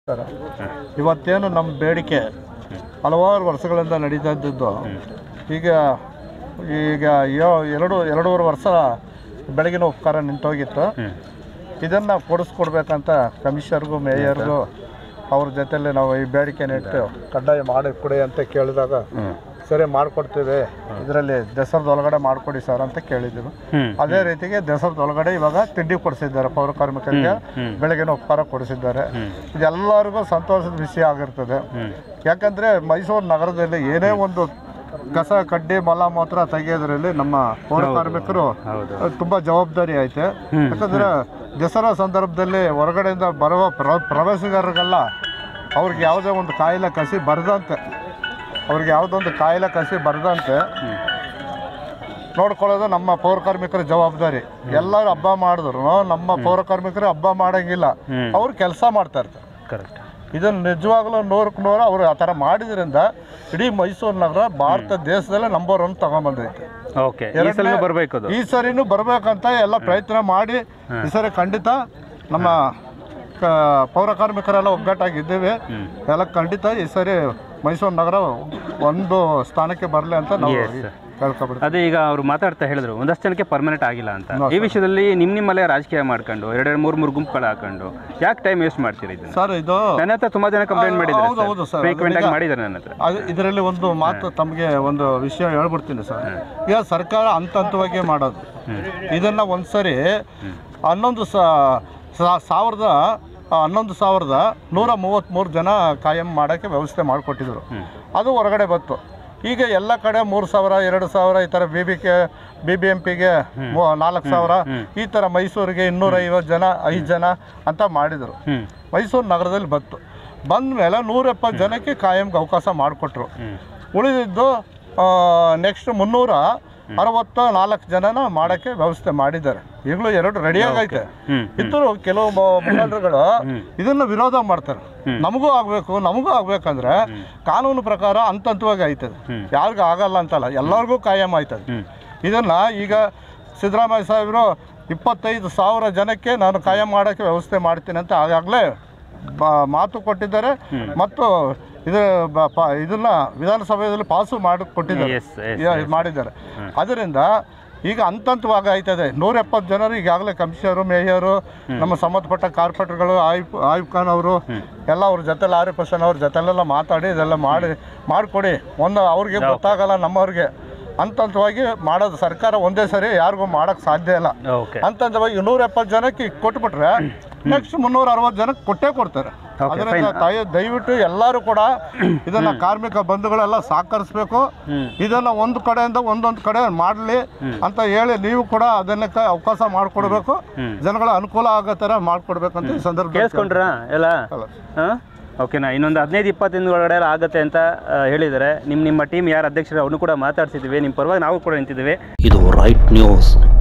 Sir ಇವತ್ತೇನು ನಮ್ಮ ಬೇಡಿಕೆ ಹಲವಾರು ವರ್ಷಗಳಿಂದ ನಡೀತಾ ಇದ್ದದ್ದು ಈಗ ಈಗ ಯೋ- ಎರಡು ಎರಡೂವರೆ ವರ್ಷ ಬೆಳಗಿನ ಉಪಕಾರ ನಿಂತೋಗಿತ್ತು ಇದನ್ನು ಕೊಡಿಸ್ಕೊಡ್ಬೇಕಂತ ಕಮಿಷನರ್ಗೂ ಮೇಯರ್ಗೂ ಅವ್ರ ಜೊತೆಲಿ ನಾವು ಈ ಬೇಡಿಕೆನ ಇಟ್ಟು ಕಡ್ಡಾಯ ಮಾಡಿ ಕೊಡಿ ಅಂತ ಕೇಳಿದಾಗ ಸರಿ ಮಾಡಿಕೊಡ್ತೀವಿ ಇದರಲ್ಲಿ ದಸರದ ಒಳಗಡೆ ಮಾಡಿಕೊಡಿ ಸರ್ ಅಂತ ಕೇಳಿದ್ರು ಹ್ಮ್. ಅದೇ ರೀತಿಗೆ ದಸರದ ಒಳಗಡೆ ಇವಾಗ ತಿಂಡಿ ಕೊಡಿಸಿದ್ದಾರೆ ಪೌರ ಕಾರ್ಮಿಕರಿಗೆ ಬೆಳಗಿನ ಉಪಕಾರ ಕೊಡಿಸಿದ್ದಾರೆ ಇದೆಲ್ಲರಿಗೂ ಸಂತೋಷದ ವಿಷಯ ಆಗಿರ್ತದೆ ಯಾಕಂದ್ರೆ ಮೈಸೂರು ನಗರದಲ್ಲಿ ಏನೇ ಒಂದು ಕಸ ಕಡ್ಡಿ ಮಲ ಮೂತ್ರ ತೆಗೆಯೋದ್ರಲ್ಲಿ ನಮ್ಮ ಪೌರ ಕಾರ್ಮಿಕರು ಹೌದು ತುಂಬಾ ಜವಾಬ್ದಾರಿ ಐತೆ ಯಾಕಂದ್ರೆ ದಸರಾ ಸಂದರ್ಭದಲ್ಲಿ ಹೊರಗಡೆಯಿಂದ ಬರುವ ಪ್ರ- ಪ್ರವಾಸಿಗರಿಗೆಲ್ಲ ಅವ್ರಿಗೆ ಯಾವುದೇ ಒಂದು ಕಾಯಿಲೆ ಕಸಿ ಬರದಂತೆ ಅವ್ರಿಗೆ ಯಾವುದೊಂದು ಕಾಯಿಲೆ ಕಸಿ ಬರದಂತೆ ನೋಡ್ಕೊಳ್ಳೋದು ನಮ್ಮ ಪೌರ ಕಾರ್ಮಿಕರ ಜವಾಬ್ದಾರಿ ಎಲ್ಲರೂ ಹಬ್ಬ ಮಾಡಿದ್ರು ನಮ್ಮ ಪೌರ ಕಾರ್ಮಿಕರು ಹಬ್ಬ ಮಾಡಂಗಿಲ್ಲ ಅವ್ರು ಕೆಲಸ ಮಾಡ್ತಾ ಇರ್ತಾರೆ ಕರೆಕ್ಟ್ ಇದನ್ನು ನಿಜವಾಗ್ಲೂ ನೂರಕ್ಕೆ ನೂರು ಅವರು ಆ ಥರ ಮಾಡಿದ್ರಿಂದ ಇಡೀ ಮೈಸೂರು ನಗರ ಭಾರತ ದೇಶದಲ್ಲೇ ನಂಬರ್ ಒನ್ ತಗೊಂಬಂದೈತೆ ಓಕೆ ಈ ಸಲ ಬರಬೇಕು ಅದು ಈ ಸರಿನೂ ಬರ್ಬೇಕಂತ ಎಲ್ಲ ಪ್ರಯತ್ನ ಮಾಡಿ ಈ ಸರಿ ಖಂಡಿತ ನಮ್ಮ ಕ- ಪೌರ ಕಾರ್ಮಿಕರೆಲ್ಲ ಒಗ್ಗಟ್ಟಾಗಿದ್ದೇವೆ ಎಲ್ಲ ಖಂಡಿತ ಈ ಸರಿ ಮೈಸೂರು ನಗರ ಒಂದು ಸ್ಥಾನಕ್ಕೆ ಬರಲಿ ಅಂತ ನಾವು ಕೇಳ್ಕೊಬಿಡ್ತೀವಿ ಅದೇ ಈಗ ಅವ್ರು ಮಾತಾಡ್ತಾ ಹೇಳಿದ್ರು ಒಂದಷ್ಟು ಜನಕ್ಕೆ ಪರ್ಮನೆಂಟ್ ಆಗಿಲ್ಲ ಅಂತ ಈ ವಿಷಯದಲ್ಲಿ ನಿಮ್ ನಿಮ್ಮಲ್ಲೇ ರಾಜಕೀಯ ಮಾಡ್ಕೊಂಡು ಎರಡೆರಡು ಮೂರು ಮೂರು ಗುಂಪುಗಳು ಹಾಕೊಂಡು ಯಾಕೆ ಟೈಮ್ ವೇಸ್ಟ್ ಮಾಡ್ತೀರಿ ಇದನ್ನ ಸರ್ ಇದು ನನ್ನ ಹತ್ರ ತುಂಬಾ ಜನ ಕಂಪ್ಲೇಂಟ್ ಹೌದು, ಹೌದು ಮಾಡಿದ್ದಾರೆ ಸರ್. ಫ್ರೀಕ್ವೆಂಟ್ ಆಗಿ ಮಾಡಿದ್ದಾರೆ ನನ್ನ ಹತ್ರ ಅದು ಇದರಲ್ಲಿ ಒಂದು ಮಾತು ತಮಗೆ ಒಂದು ವಿಷಯ ಹೇಳ್ಬಿಡ್ತೀನಿ ಸರ್ ಈಗ ಸರ್ಕಾರ ಹಂತ ಹಂತವಾಗಿ ಮಾಡೋದು ಇದನ್ನ ಒಂದ್ಸರಿ ಹನ್ನೊಂದು ಸಾ- ಸಾ- ಸಾವಿರದ ಆ, ಹನ್ನೊಂದು ಸಾವಿರದ ನೂರ ಮೂವತ್ತ್ಮೂರು ಜನ ಕಾಯಂ ಮಾಡೋಕ್ಕೆ ವ್ಯವಸ್ಥೆ ಮಾಡಿಕೊಟ್ಟಿದ್ರು ಅದು ಹೊರಗಡೆ ಬಂತು ಈಗ ಎಲ್ಲ ಕಡೆ ಮೂರು ಸಾವಿರ ಎರಡು ಸಾವಿರ ಈ ಥರ B B K B B M ಪಿಗೆ ನಾಲ್ಕು ಸಾವಿರ ಈ ಥರ ಮೈಸೂರಿಗೆ ಇನ್ನೂರೈವತ್ತು ಜನ ಐದು ಜನ ಅಂತ ಮಾಡಿದರು ಹ್ಮ್ ಮೈಸೂರು ನಗರದಲ್ಲಿ ಬಂತು ಬಂದ ಮೇಲೆ ನೂರ ಎಪ್ಪತ್ತು ಜನಕ್ಕೆ ಕಾಯಂಗೆ ಅವಕಾಶ ಮಾಡಿಕೊಟ್ರು ಉಳಿದಿದ್ದು ನೆಕ್ಸ್ಟ್ ಮುನ್ನೂರ ಅರವತ್ತ ನಾಲ್ಕು ಜನನ ಮಾಡೋಕ್ಕೆ ವ್ಯವಸ್ಥೆ ಮಾಡಿದ್ದಾರೆ ಈಗಲೂ ಎರಡು ರೆಡಿಯಾಗೈತೆ ಹ್ಮ್ ಇದ್ದರು ಕೆಲವು ಮ- ಮುಖಂಡರುಗಳು ಇದನ್ನು ವಿರೋಧ ಮಾಡ್ತಾರೆ ನಮಗೂ ಆಗಬೇಕು ನಮಗೂ ಆಗ್ಬೇಕಂದ್ರೆ ಕಾನೂನು ಪ್ರಕಾರ ಹಂತ ಹಂತವಾಗಿ ಆಯ್ತದೆ ಯಾರಿಗೂ ಆಗಲ್ಲ ಅಂತಲ್ಲ ಎಲ್ಲರಿಗೂ ಕಾಯಂ ಆಯ್ತದೆ ಹ್ಮ್. ಇದನ್ನ ಈಗ ಸಿದ್ದರಾಮಯ್ಯ ಸಾಹೇಬರು ಇಪ್ಪತ್ತೈದು ಸಾವಿರ ಜನಕ್ಕೆ ನಾನು ಕಾಯಂ ಮಾಡೋಕ್ಕೆ ವ್ಯವಸ್ಥೆ ಮಾಡ್ತೀನಿ ಅಂತ ಆಗಾಗಲೇ ಮಾತು ಕೊಟ್ಟಿದ್ದಾರೆ ಮತ್ತು ಇದು ಬ- ಪ- ಇದನ್ನ ವಿಧಾನಸಭೆಯಲ್ಲಿ ಪಾಸು ಮಾಡಿ ಕೊಟ್ಟಿದ್ದಾರೆ ಎಸ್ ಎಸ್ ಯಾ- ಮಾಡಿದ್ದಾರೆ ಅದರಿಂದ ಈಗ ಹಂತ ಹಂತವಾಗಿ ಆಯ್ತದೆ ನೂರ ಎಪ್ಪತ್ತು ಜನರು ಈಗಾಗಲೇ ಕಮಿಷನರು ಮೇಯರು ನಮ್ಮ ಸಂಬಂಧಪಟ್ಟ ಕಾರ್ಪೊರೇಟರ್ಗಳು ಆಯುಪ್ ಆಯುಬ್ ಖಾನ್ ಅವರು ಎಲ್ಲ ಅವ್ರ ಜೊತೆಲಿ ಆರಿಫ್ ಹಸನ್ ಅವ್ರ ಜೊತೆಲೆಲ್ಲ ಮಾತಾಡಿ ಇದೆಲ್ಲ ಮಾಡಿ ಮಾಡಿಕೊಡಿ ಒಂದು ಅವ್ರಿಗೆ ಗೊತ್ತಾಗಲ್ಲ ನಮ್ಮವ್ರಿಗೆ ಹಂತ ಹಂತವಾಗಿ ಮಾಡೋದು ಸರ್ಕಾರ ಒಂದೇ ಸರಿ ಯಾರಿಗೂ ಮಾಡೋಕ್ಕೆ ಸಾಧ್ಯ ಇಲ್ಲ ಓಕೆ ಹಂತ ಹಂತವಾಗಿ ನೂರ ಎಪ್ಪತ್ತು ಜನಕ್ಕೆ ಈಗ ಕೊಟ್ಬಿಟ್ರೆ ನೆಕ್ಸ್ಟ್ ಮುನ್ನೂರ ಅರವತ್ತು ಜನಕ್ಕೆ ಕೊಟ್ಟೇ ಕೊಡ್ತಾರೆ ಅದರಿಂದ ತಾಯಿ ದಯವಿಟ್ಟು ಎಲ್ಲರೂ ಕೂಡ ಇದನ್ನ ಕಾರ್ಮಿಕ ಬಂಧುಗಳೆಲ್ಲ ಸಹಕರಿಸ್ಬೇಕು ಇದನ್ನ ಒಂದು ಕಡೆಯಿಂದ ಒಂದೊಂದು ಕಡೆ ಮಾಡಲಿ ಅಂತ ಹೇಳಿ ನೀವು ಕೂಡ ಅದನ್ನಕ್ಕೆ ಅವಕಾಶ ಮಾಡಿಕೊಡ್ಬೇಕು ಜನಗಳ ಅನುಕೂಲ ಆಗೋ ಥರ ಮಾಡಿಕೊಡ್ಬೇಕಂತ ಈ ಸಂದರ್ಭ ಕೇಳಿಸ್ಕೊಂಡ್ರಾ ಎಲ್ಲ ಹಾಂ ಓಕೆನಾ ಇನ್ನೊಂದು ಹದಿನೈದು ಇಪ್ಪತ್ತು ದಿನ ಒಳಗಡೆ ಎಲ್ಲ ಆಗುತ್ತೆ ಅಂತ ಆ, ಹೇಳಿದ್ದಾರೆ ನಿಮ್ಮ ನಿಮ್ಮ ಟೀಮ್ ಯಾರು ಅಧ್ಯಕ್ಷರು ಅವನು ಕೂಡ ಮಾತಾಡ್ಸಿದ್ದೀವಿ ನಿಮ್ಮ ಪರವಾಗಿ ನಾವು ಕೂಡ ನಿಂತಿದ್ದೀವಿ ಇದು ರೈಟ್ ನ್ಯೂಸ್